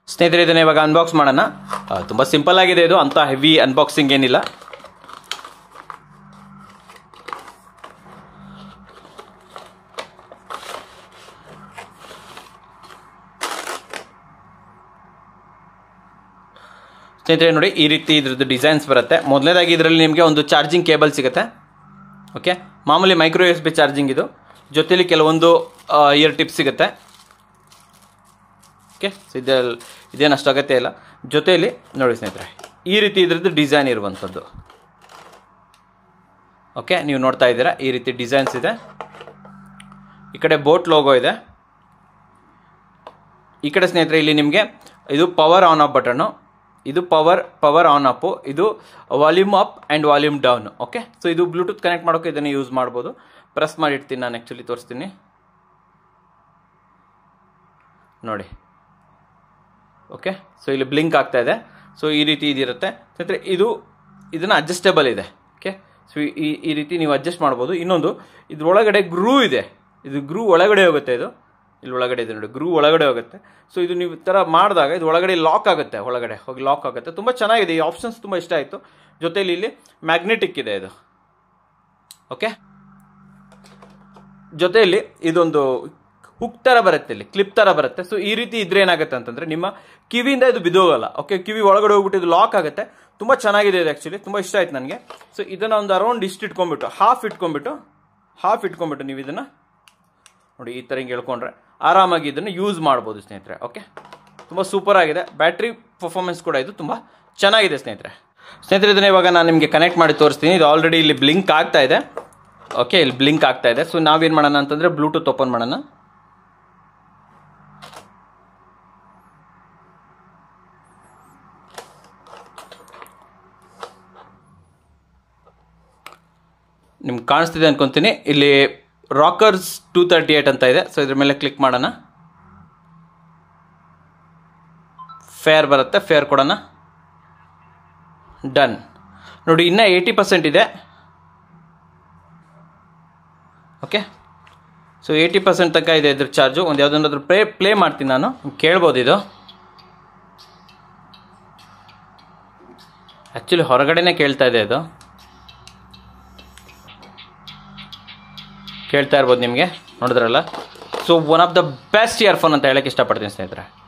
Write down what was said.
ಸ್ನೇಹಿತರೆ ಇದನ್ನ ಇವಾಗ ಅನ್ಬಾಕ್ಸ್ ಮಾಡೋಣ ಆ, ತುಂಬ ಸಿಂಪಲ್ ಆಗಿದೆ ಇದು ಅಂತ ಹೆವಿ ಅನ್ಬಾಕ್ಸಿಂಗ್ ಏನಿಲ್ಲ ಸ್ನೇಹಿತರೆ ನೋಡಿ ಈ ರೀತಿ ಇದ್ರದ್ದು ಡಿಸೈನ್ಸ್ ಬರುತ್ತೆ ಮೊದಲನೇದಾಗಿ ಇದರಲ್ಲಿ ನಿಮಗೆ ಒಂದು ಚಾರ್ಜಿಂಗ್ ಕೇಬಲ್ ಸಿಗುತ್ತೆ ಓಕೆ ಮಾಮೂಲಿ ಮೈಕ್ರೋ ಎಸ್ ಬಿ ಚಾರ್ಜಿಂಗ್ ಇದು ಜೊತೆಲಿ ಕೆಲವೊಂದು ಇಯರ್ ಟಿಪ್ ಸಿಗುತ್ತೆ ಓಕೆ ಇದಲ್ಲಿ ಇದೇನು ಅಷ್ಟು ಅಗತ್ಯ ಇಲ್ಲ ಜೊತೆಯಲ್ಲಿ ನೋಡಿ ಸ್ನೇಹಿತರೆ ಈ ರೀತಿ ಇದ್ರದ್ದು ಡಿಸೈನ್ ಇರುವಂಥದ್ದು ಓಕೆ ನೀವು ನೋಡ್ತಾ ಇದ್ದೀರಾ ಈ ರೀತಿ ಡಿಸೈನ್ಸ್ ಇದೆ ಈ ಕಡೆ ಬೋಟ್ ಲೋಗೋ ಇದೆ ಈ ಕಡೆ ಸ್ನೇಹಿತರೆ ಇಲ್ಲಿ ನಿಮಗೆ ಇದು ಪವರ್ ಆನ್ ಆಫ್ ಬಟನ್ನು ಇದು ಪವರ್ ಪವರ್ ಆನ್ ಅಪ್ಪು ಇದು volume up and volume down okay so ಇದು ಬ್ಲೂಟೂತ್ ಕನೆಕ್ಟ್ ಮಾಡೋಕೆ ಇದನ್ನು ಯೂಸ್ ಮಾಡ್ಬೋದು ಪ್ರೆಸ್ ಮಾಡಿರ್ತೀನಿ ನಾನು ಆ್ಯಕ್ಚುಲಿ ತೋರಿಸ್ತೀನಿ ನೋಡಿ ಓಕೆ ಸೊ ಇಲ್ಲಿ ಬ್ಲಿಂಕ್ ಆಗ್ತಾ ಇದೆ ಸೊ ಈ ರೀತಿ ಇದಿರುತ್ತೆ ಸ್ನೇಹಿತರೆ ಇದು ಇದನ್ನು ಅಡ್ಜಸ್ಟೇಬಲ್ ಇದೆ ಓಕೆ ಸೊ ಈ ಈ ರೀತಿ ನೀವು ಅಡ್ಜಸ್ಟ್ ಮಾಡ್ಬೋದು ಇನ್ನೊಂದು ಇದ್ರೊಳಗಡೆ ಗ್ರೂ ಇದೆ ಇದು ಗ್ರೂ ಒಳಗಡೆ ಹೋಗುತ್ತೆ ಇದು ಇಲ್ಲಿ ಒಳಗಡೆ ಇದೆ ನೋಡಿ ಗ್ರೂ ಒಳಗಡೆ ಹೋಗುತ್ತೆ ಸೊ ಇದು ನೀವು ಈ ಥರ ಮಾಡಿದಾಗ ಇದು ಒಳಗಡೆ ಲಾಕ್ ಆಗುತ್ತೆ ಒಳಗಡೆ ಹೋಗಿ ಲಾಕ್ ಆಗುತ್ತೆ ತುಂಬ ಚೆನ್ನಾಗಿದೆ ಈ ಆಪ್ಷನ್ಸ್ ತುಂಬ ಇಷ್ಟ ಆಯಿತು ಜೊತೆಲಿ ಇಲ್ಲಿ ಮ್ಯಾಗ್ನೆಟಿಕ್ ಇದೆ ಇದು ಓಕೆ ಜೊತೆಯಲ್ಲಿ ಇದೊಂದು ಹುಕ್ ಥರ ಬರುತ್ತೆ ಇಲ್ಲಿ ಕ್ಲಿಪ್ ಥರ ಬರುತ್ತೆ ಸೊ ಈ ರೀತಿ ಇದ್ರೆ ಏನಾಗುತ್ತೆ ಅಂತಂದ್ರೆ ನಿಮ್ಮ ಕಿವಿಯಿಂದ ಇದು ಬಿದ್ದೋಗಲ್ಲ ಓಕೆ ಕಿವಿ ಒಳಗಡೆ ಹೋಗ್ಬಿಟ್ಟು ಇದು ಲಾಕ್ ಆಗುತ್ತೆ ತುಂಬ ಚೆನ್ನಾಗಿದೆ ಇದು ಆ್ಯಕ್ಚುಲಿ ತುಂಬ ಇಷ್ಟ ಆಯ್ತು ನನಗೆ ಸೊ ಇದನ್ನು ಒಂದು ಅರೌಂಡ್ ಇಷ್ಟು ಇಟ್ಕೊಂಡ್ಬಿಟ್ಟು ಹಾಫ್ ಇಟ್ಕೊಂಡ್ಬಿಟ್ಟು ಹಾಫ್ ಇಟ್ಕೊಂಡ್ಬಿಟ್ಟು ನೀವು ಇದನ್ನು ನೋಡಿ ಈ ಥರ ಹಿಂಗೆ ಹೇಳ್ಕೊಂಡ್ರೆ ಆರಾಮಾಗಿ ಇದನ್ನು ಯೂಸ್ ಮಾಡ್ಬೋದು ಸ್ನೇಹಿತರೆ ಓಕೆ ತುಂಬ ಸೂಪರ್ ಆಗಿದೆ ಬ್ಯಾಟ್ರಿ ಪರ್ಫಾರ್ಮೆನ್ಸ್ ಕೂಡ ಇದು ತುಂಬ ಚೆನ್ನಾಗಿದೆ ಸ್ನೇಹಿತರೆ ಸ್ನೇಹಿತರೆ ಇದನ್ನ ಇವಾಗ ನಾನು ನಿಮಗೆ ಕನೆಕ್ಟ್ ಮಾಡಿ ತೋರಿಸ್ತೀನಿ ಇದು ಆಲ್ರೆಡಿ ಇಲ್ಲಿ ಬ್ಲಿಂಕ್ ಆಗ್ತಾ ಇದೆ ಓಕೆ ಇಲ್ಲಿ ಬ್ಲಿಂಕ್ ಆಗ್ತಾ ಇದೆ ಸೊ ನಾವೇನು ಮಾಡೋಣ ಅಂತಂದರೆ ಬ್ಲೂಟೂತ್ ಓಪನ್ ಮಾಡೋಣ ನಿಮ್ಗೆ ಕಾಣಿಸ್ತಿದೆ ಅನ್ಕೊಂತೀನಿ ಇಲ್ಲಿ ರಾಕರ್ಸ್ ಟೂ ತರ್ಟಿ ಏಟ್ ಅಂತ ಇದೆ ಸೊ ಇದ್ರ ಮೇಲೆ ಕ್ಲಿಕ್ ಮಾಡೋಣ ಫೇರ್ ಬರುತ್ತೆ ಫೇರ್ ಕೊಡೋಣ ಡನ್ ನೋಡಿ ಇನ್ನೂ eighty percent okay so eighty ಏಯ್ಟಿ ಪರ್ಸೆಂಟ್ ತನಕ ಇದೆ ಇದ್ರ ಚಾರ್ಜು ಒಂದು ಯಾವುದನ್ನಾದ್ರೂ ಪ್ಲೇ ಪ್ಲೇ ಮಾಡ್ತೀನಿ ನಾನು ಕೇಳ್ಬೋದು ಇದು ಆ್ಯಕ್ಚುಲಿ ಹೊರಗಡೆನೇ ಕೇಳ್ತಾ ಇದೆ ಇದು ಕೇಳ್ತಾ ಇರ್ಬೋದು ನಿಮಗೆ ನೋಡಿದ್ರಲ್ಲ so one of the best earphone ಅಂತ ಹೇಳಕ್ಕೆ ಇಷ್ಟಪಡ್ತೀನಿ ಸ್ನೇಹಿತರೆ